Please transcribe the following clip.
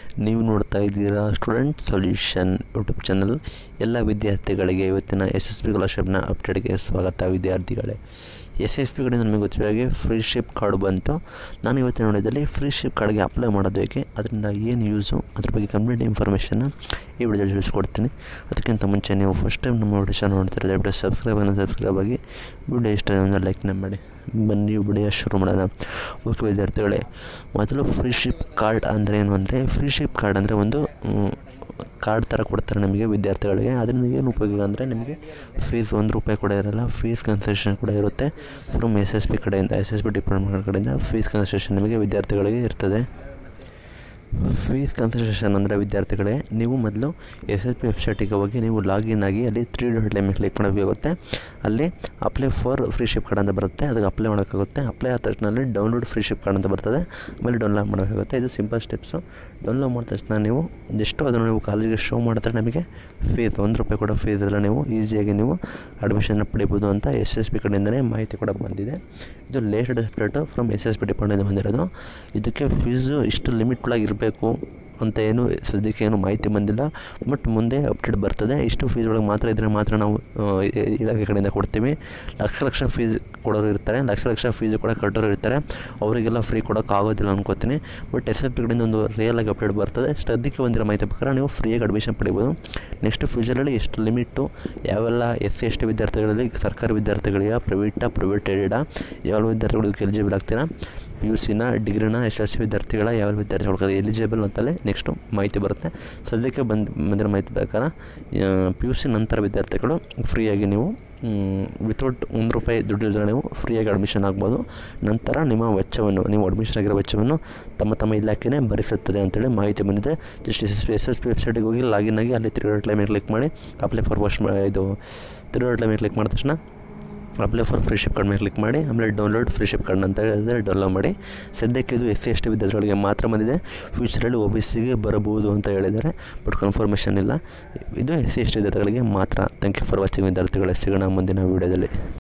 ನೀವು ನೋಡ್ತಾ ಇದ್ದೀರಾ ಸ್ಟೂಡೆಂಟ್ ಸೊಲ್ಯೂಷನ್ ಯೂಟ್ಯೂಬ್ ಚಾನಲ್ ಎಲ್ಲ ವಿದ್ಯಾರ್ಥಿಗಳಿಗೆ ಇವತ್ತಿನ ಎಸ್ ಎಸ್ ಪಿ ಸ್ಕಾಲರ್ಶಿಪ್ನ ಅಪ್ಡೇಟ್ಗೆ ಸ್ವಾಗತ ವಿದ್ಯಾರ್ಥಿಗಳೇ ಎಸ್ ಎಸ್ ಪಿ ಕಡೆಯಿಂದ ನಮಗೆ ಗೊತ್ತಿರೋ ಹಾಗೆ ಫ್ರೀ ಶಿಪ್ ಕಾರ್ಡ್ ಬಂತು ನಾನು ಇವತ್ತಿನ ನೋಡಿದಲ್ಲಿ ಫ್ರೀ ಶಿಪ್ ಕಾರ್ಡ್ಗೆ ಅಪ್ಲೈ ಮಾಡೋದು ಹೇಗೆ ಅದರಿಂದ ಏನು ಯೂಸು ಅದ್ರ ಬಗ್ಗೆ ಕಂಪ್ಲೀಟ್ ಇನ್ಫಾರ್ಮೇಷನ್ನ ಈ ವಿಡಿಯೋದಲ್ಲಿ ತಿಳಿಸ್ಕೊಡ್ತೀನಿ ಅದಕ್ಕಿಂತ ಮುಂಚೆ ನೀವು ಫಸ್ಟ್ ಟೈಮ್ ನಮ್ಮ ವಿಡಿಯೋ ಚಾನಲ್ ನೋಡ್ತಾರೆ ದಯವಿಟ್ಟು ಸಬ್ಸ್ಕ್ರೈಬ್ ಅನ್ನೋ ಸಬ್ಸ್ಕ್ರೈಬ್ ಆಗಿ ವಿಡಿಯೋ ಇಷ್ಟ ಅಂದರೆ ಲೈಕ್ನ ಮಾಡಿ ಬನ್ನಿ ವಿಡಿಯೋ ಶುರು ಮಾಡೋಣ ಓಕೆ ವಿದ್ಯಾರ್ಥಿಗಳೇ ಮೊದಲು ಫ್ರೀ ಶಿಪ್ ಕಾರ್ಡ್ ಅಂದರೆ ಏನು ಅಂದರೆ ಫ್ರೀ ಶಿಪ್ ಕಾರ್ಡ್ ಅಂದರೆ ಒಂದು ಕಾರ್ಡ್ ಥರ ಕೊಡ್ತಾರೆ ನಮಗೆ ವಿದ್ಯಾರ್ಥಿಗಳಿಗೆ ಅದರಿಂದ ಏನು ಉಪಯೋಗ ಅಂದರೆ ನಿಮಗೆ ಫೀಸ್ ಒಂದು ರೂಪಾಯಿ ಕೂಡ ಇರಲ್ಲ ಫೀಸ್ ಕನ್ಸೆಷನ್ ಕೂಡ ಇರುತ್ತೆ ಫ್ರಮ್ ಎಸ್ ಎಸ್ ಪಿ ಕಡೆಯಿಂದ ಎಸ್ ಎಸ್ ಪಿ ಡಿಪಾರ್ಟ್ಮೆಂಟ್ ಕಡೆಯಿಂದ ಫೀಸ್ ಕನ್ಸೆಷನ್ ನಿಮಗೆ ವಿದ್ಯಾರ್ಥಿಗಳಿಗೆ ಇರ್ತದೆ ಫೀಸ್ ಕನ್ಸಲ್ಟೇಷನ್ ಅಂದರೆ ವಿದ್ಯಾರ್ಥಿಗಳೇ ನೀವು ಮೊದಲು ಎಸ್ ಎಸ್ ಪಿ ವೆಬ್ಸೈಟಿಗೆ ಹೋಗಿ ನೀವು ಲಾಗಿನ್ ಆಗಿ ಅಲ್ಲಿ ತ್ರೀ ಡಾಟ್ ಮೇಲೆ ಕ್ಲಿಕ್ ಮಾಡಬೇಕಾಗುತ್ತೆ ಅಲ್ಲಿ apply for freeship card ಅಂತ ಬರುತ್ತೆ ಅದಕ್ಕೆ ಅಪ್ಲೈ ಮಾಡೋಕ್ಕಾಗುತ್ತೆ ಅಪ್ಲೈ ಆದ ತಕ್ಷಣ ಅಲ್ಲಿ ಡೌನ್ಲೋಡ್ ಫ್ರೀ ಶಿಪ್ ಕಾರ್ಡ್ ಅಂತ ಬರ್ತದೆ ಆಮೇಲೆ ಡೌನ್ಲೋಡ್ ಮಾಡಬೇಕಾಗುತ್ತೆ ಇದು ಸಿಂಪಲ್ ಸ್ಟೆಪ್ಸು ಡೌನ್ಲೋಡ್ ಮಾಡಿದ ತಕ್ಷಣ ನೀವು ಜಸ್ಟ್ ಅದನ್ನು ನೀವು ಕಾಲೇಜಿಗೆ ಶೋ ಮಾಡಿದ್ರೆ ನಮಗೆ ಫೀಸ್ ಒಂದು ರೂಪಾಯಿ ಕೂಡ ಫೀಸ್ ಇಲ್ಲ ನೀವು ಈಸಿಯಾಗಿ ನೀವು ಅಡ್ಮಿಷನ್ನ ಪಡಿಬೋದು ಅಂತ ಎಸ್ ಎಸ್ ಪಿ ಕಡೆಯಿಂದಲೇ ಮಾಹಿತಿ ಕೂಡ ಬಂದಿದೆ ಇದು latest update from S S P department ಬಂದಿರೋದು ಇದಕ್ಕೆ ಫೀಸು ಇಷ್ಟು ಲಿಮಿಟ್ ಒಳಗೆ ಇರಬೇಕು ಅಂತ ಏನು ಸದ್ಯಕ್ಕೆ ಏನು ಮಾಹಿತಿ ಬಂದಿಲ್ಲ ಬಟ್ ಮುಂದೆ ಅಪ್ಡೇಟ್ ಬರ್ತದೆ ಇಷ್ಟು ಫೀಸ್ ಒಳಗೆ ಮಾತ್ರ ಇದ್ದರೆ ಮಾತ್ರ ನಾವು ಇಲಾಖೆ ಕಡೆಯಿಂದ ಕೊಡ್ತೀವಿ ಲಕ್ಷ ಲಕ್ಷ ಫೀಸ್ ಕೊಡೋರು ಇರ್ತಾರೆ ಲಕ್ಷ ಲಕ್ಷ ಫೀಸ್ ಕೂಡ ಕಟ್ಟೋರು ಇರ್ತಾರೆ ಅವರಿಗೆಲ್ಲ ಫ್ರೀ ಕೊಡೋಕ್ಕಾಗೋದಿಲ್ಲ ಅನ್ಕೋತೀನಿ ಬಟ್ ಎಸ್ ಎಸ್ ಪಿ ಕಡೆಯಿಂದ ಒಂದು ರಿಯಲ್ ಆಗಿ ಅಪ್ಡೇಟ್ ಬರ್ತದೆ ಸದ್ಯಕ್ಕೆ ಬಂದಿರೋ ಮಾಹಿತಿ ಪ್ರಕಾರ ನೀವು ಫ್ರೀಯಾಗಿ ಅಡ್ಮಿಷನ್ ಪಡಿಬೋದು ನೆಕ್ಸ್ಟ್ ಫ್ಯೂಚರಲ್ಲಿ ಎಷ್ಟು ಲಿಮಿಟು ಯಾವೆಲ್ಲ ಎಸ್ ಸಿ ಎಸ್ ಟಿ ವಿದ್ಯಾರ್ಥಿಗಳಲ್ಲಿ ಸರ್ಕಾರಿ ವಿದ್ಯಾರ್ಥಿಗಳಿಗೆ ಪ್ರೈವೇಟಾ ಪ್ರೈವೇಟ್ ಏಡೆಡಾ ಯಾವ ವಿದ್ಯಾರ್ಥಿಗಳು ಎಲಿಜಿಬಲ್ ಆಗ್ತೀರಾ ಪಿ ಯು ಸಿನ ಡಿಗ್ರಿನ ಎಸ್ ಎಸ್ ಸಿ ವಿದ್ಯಾರ್ಥಿಗಳ ಯಾವ ವಿದ್ಯಾರ್ಥಿಗಳು ಎಲಿಜಿಬಲ್ ಅಂತಲೇ ನೆಕ್ಸ್ಟು ಮಾಹಿತಿ ಬರುತ್ತೆ ಸದ್ಯಕ್ಕೆ ಬಂದು ಬಂದಿರೋ ಮಾಹಿತಿ ಪ್ರಕಾರ ಪಿ ಯು ಸಿ ನಂತರ ವಿದ್ಯಾರ್ಥಿಗಳು ಫ್ರೀಯಾಗಿ ನೀವು ವಿತೌಟ್ ಒಂದು ರೂಪಾಯಿ ದುಡ್ಡಿಲ್ಲದೆ ನೀವು ಫ್ರೀಯಾಗಿ ಅಡ್ಮಿಷನ್ ಆಗ್ಬೋದು ನಂತರ ನಿಮ್ಮ ವೆಚ್ಚವನ್ನು ನೀವು ಅಡ್ಮಿಷನ್ ಆಗಿರೋ ವೆಚ್ಚವನ್ನು ತಮ್ಮ ತಮ್ಮ ಇಲಾಖೆನೇ ಭರಿಸುತ್ತದೆ ಅಂತೇಳಿ ಮಾಹಿತಿ ಬಂದಿದೆ just S S P S S P ವೆಬ್ಸೈಟಿಗೆ ಹೋಗಿ ಲಾಗಿನ್ ಆಗಿ ಅಲ್ಲಿ ತ್ರೀ ಡಾಟ್ ಮೇಲೆ ಕ್ಲಿಕ್ ಮಾಡಿ ಅಪ್ಲೈ ಫಾರ್ ವಾಶ್ ಇದು ತ್ರೀ ಡಾಟ್ ಮೇಲೆ ಕ್ಲಿಕ್ ಮಾಡಿದ ತಕ್ಷಣ apply for freeship card ಮೇಲೆ ಕ್ಲಿಕ್ ಮಾಡಿ ಆಮೇಲೆ ಡೌನ್ಲೋಡ್ ಫ್ರೀ ಶಿಪ್ ಕಾರ್ಡ್ ಅಂತ ಹೇಳಿದ್ರೆ ಡೌನ್ಲೋಡ್ ಮಾಡಿ ಸದ್ಯಕ್ಕೆ ಇದು ಎಸ್ ಸಿ ಎಸ್ ಟಿ ವಿದ್ಯಾರ್ಥಿಗಳಿಗೆ ಮಾತ್ರ ಬಂದಿದೆ ಫ್ಯೂಚರಲ್ಲಿ ಒ ಬಿ ಸಿಗೆ ಬರಬಹುದು ಅಂತ ಹೇಳಿದ್ದಾರೆ ಬಟ್ ಕನ್ಫರ್ಮೇಷನ್ ಇಲ್ಲ ಇದು ಎಸ್ ಸಿ ಎಸ್ ಟಿ ವಿದ್ಯಾರ್ಥಿಗಳಿಗೆ ಮಾತ್ರ ಥ್ಯಾಂಕ್ ಯು ಫಾರ್ ವಾಚಿಂಗ್ ವಿದ್ಯಾರ್ಥಿಗಳೇ ಸಿಗೋಣ ಮುಂದಿನ ವೀಡಿಯೋದಲ್ಲಿ